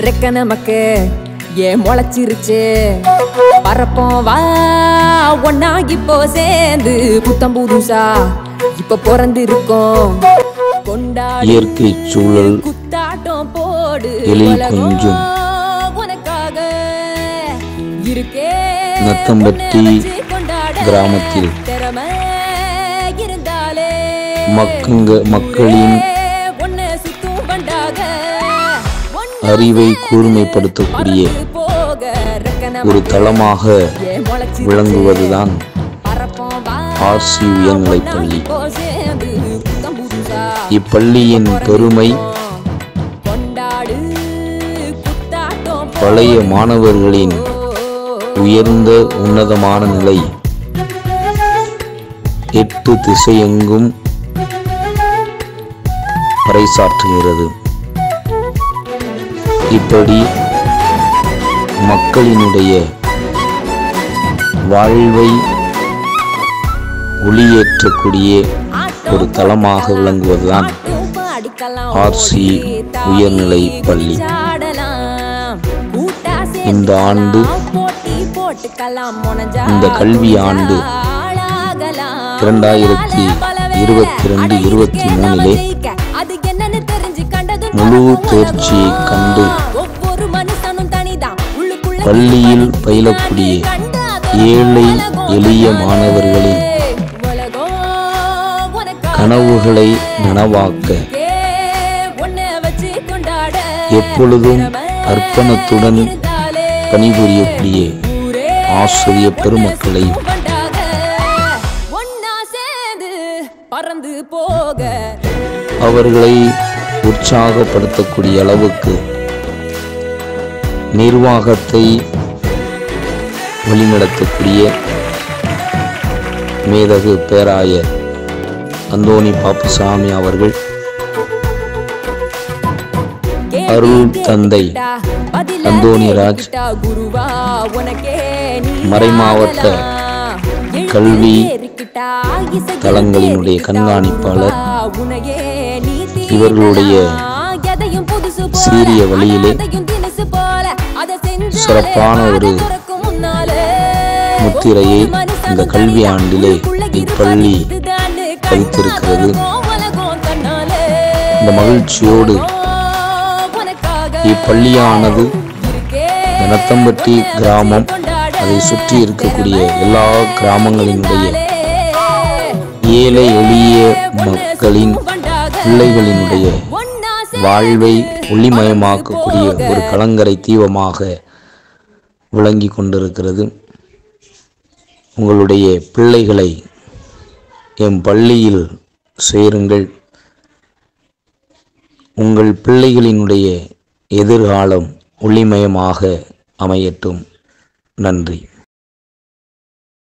ரெக்க நமக்கு ஏன் முளைச்சிருச்சு பறப்போம் வா ஒன்னா இப்போ சேர்ந்து புத்தம் புதுசா இப்ப பிறந்து இருக்கோம் கொண்டாடி இயற்கை சூழல் குத்தாட்டம் போடு எழில் உலகம் கொஞ்சும் உனக்காக இருக்கே நத்தம்பட்டி உன்னை வச்சு கொண்டாட கிராமத்தில் திறமை இருந்தாலே மக்குங்க மக்களின் உன்னை சுத்தும் பண்டாக உன்னை அறிவை கூர்மைப்படுத்தக்கூடிய பறந்து போக ரெக்க ஒரு நமக்கு தளமாக ஏன் முளைச்சிருச்சு? விளங்குவதுதான் பறப்போம் வா ஆர்சி உயர்நிலைப்பள்ளி இப்போ சேர்ந்து புத்தம் புதுசா இப்பள்ளியின் பெருமை கொண்டாடு குத்தாட்டம் பழைய மாணவர்களின் உயர்ந்த உன்னதமான நிலை எட்டு திசையெங்கும் பறைசாற்றுகிறது இப்படி மக்களினுடைய வாழ்வை ஒளியேற்றக்கூடிய ஒரு தளமாக விளங்குவதுதான் ஆர்சி உயர்நிலை பள்ளி இந்த ஆண்டு இந்த கல்வி ஆண்டு இரண்டாயிரத்தி இருபத்தி ரெண்டு இருபத்தி மூணிலே முழு தேர்ச்சியை கண்டு பள்ளியில் பயிலக்கூடிய ஏழை எளிய மாணவர்களின் கனவுகளை நனவாக்க எப்பொழுதும் அர்ப்பணத்துடன் பணிபுரியக்கூடிய ஆசிரிய பெருமக்களை பறந்து போக அவர்களை உற்சாகப்படுத்தக்கூடிய அளவுக்கு நிர்வாகத்தை வழிநடத்தக்கூடிய மேதகு பேராயர் அந்தோணி பாப்புசாமி அவர்கள் அருள் தந்தை அந்தோணிராஜ் மறைமாவட்ட கல்வி தளங்களினுடைய கண்காணிப்பாளர் இவர்களுடைய சீரிய வழியிலே சிறப்பான ஒரு முத்திரையை இந்த கல்வி ஆண்டிலே இப்பள்ளி பதித்திருக்கிறது இந்த மகிழ்ச்சியோடு இப்பள்ளியானது நத்தம்பட்டி கிராமம் அதை சுற்றி இருக்கக்கூடிய எல்லா கிராமங்களினுடைய ஏழை எளிய மக்களின் பிள்ளைகளினுடைய வாழ்வை ஒளிமயமாக்கக்கூடிய ஒரு கலங்கரை தீபமாக விளங்கி கொண்டிருக்கிறது உங்களுடைய பிள்ளைகளை எம் பள்ளியில் சேருங்கள் உங்கள் பிள்ளைகளினுடைய எதிர்காலம் ஒளிமயமாக அமையட்டும் நன்றி